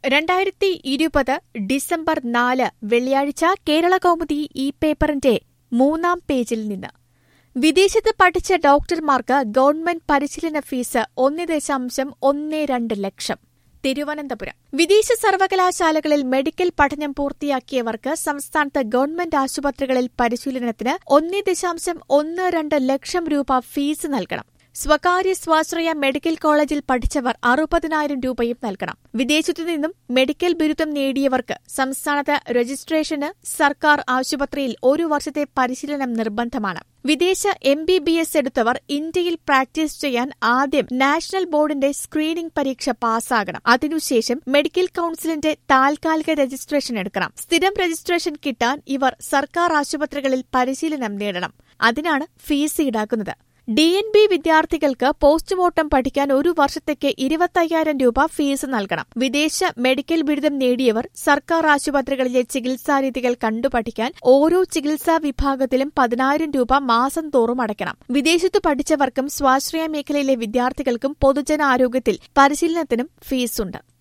രണ്ടായിരത്തി ഇരുപത് ഡിസംബർ നാല് വെള്ളിയാഴ്ച കേരള കൗമുദി ഈ പേപ്പറിന്റെ മൂന്നാം പേജിൽ നിന്ന് വിദേശത്ത് പഠിച്ച ഡോക്ടർമാർക്ക് ഗവൺമെന്റ് പരിശീലന ഫീസ് ഒന്ന് ദശാംശം ഒന്ന് രണ്ട് ലക്ഷം തിരുവനന്തപുരം വിദേശ സർവകലാശാലകളിൽ മെഡിക്കൽ പഠനം പൂർത്തിയാക്കിയവർക്ക് സംസ്ഥാനത്ത് ഗവൺമെന്റ് ആശുപത്രികളിൽ പരിശീലനത്തിന് ഒന്ന് ദശാംശം ഒന്ന് രണ്ട് ലക്ഷം രൂപ ഫീസ് നൽകണം സ്വകാര്യ സ്വാശ്രയ മെഡിക്കൽ കോളേജിൽ പഠിച്ചവർ അറുപതിനായിരം രൂപയും നൽകണം വിദേശത്തു നിന്നും മെഡിക്കൽ ബിരുദം നേടിയവർക്ക് സംസ്ഥാനത്ത് രജിസ്ട്രേഷന് സർക്കാർ ആശുപത്രിയിൽ ഒരു വർഷത്തെ പരിശീലനം നിർബന്ധമാണ് വിദേശ എം ബി ബി എസ് എടുത്തവർ ഇന്ത്യയിൽ പ്രാക്ടീസ് ചെയ്യാൻ ആദ്യം നാഷണൽ ബോർഡിന്റെ സ്ക്രീനിംഗ് പരീക്ഷ പാസ്സാകണം അതിനുശേഷം മെഡിക്കൽ കൌൺസിലിന്റെ താൽക്കാലിക രജിസ്ട്രേഷൻ എടുക്കണം സ്ഥിരം രജിസ്ട്രേഷൻ കിട്ടാൻ ഇവർ സർക്കാർ ആശുപത്രികളിൽ പരിശീലനം നേടണം അതിനാണ് ഫീസ് ഈടാക്കുന്നത് ഡി എൻ ബി വിദ്യാർത്ഥികൾക്ക് പോസ്റ്റ്മോർട്ടം പഠിക്കാൻ ഒരു വർഷത്തേക്ക് ഇരുപത്തയ്യായിരം രൂപ ഫീസ് നൽകണം വിദേശ മെഡിക്കൽ ബിരുദം നേടിയവർ സർക്കാർ ആശുപത്രികളിലെ ചികിത്സാരീതികൾ കണ്ടുപഠിക്കാൻ ഓരോ ചികിത്സാ വിഭാഗത്തിലും പതിനായിരം രൂപ മാസം തോറും അടയ്ക്കണം വിദേശത്തു പഠിച്ചവർക്കും സ്വാശ്രയ മേഖലയിലെ വിദ്യാർത്ഥികൾക്കും പൊതുജനാരോഗ്യത്തിൽ പരിശീലനത്തിനും ഫീസുണ്ട്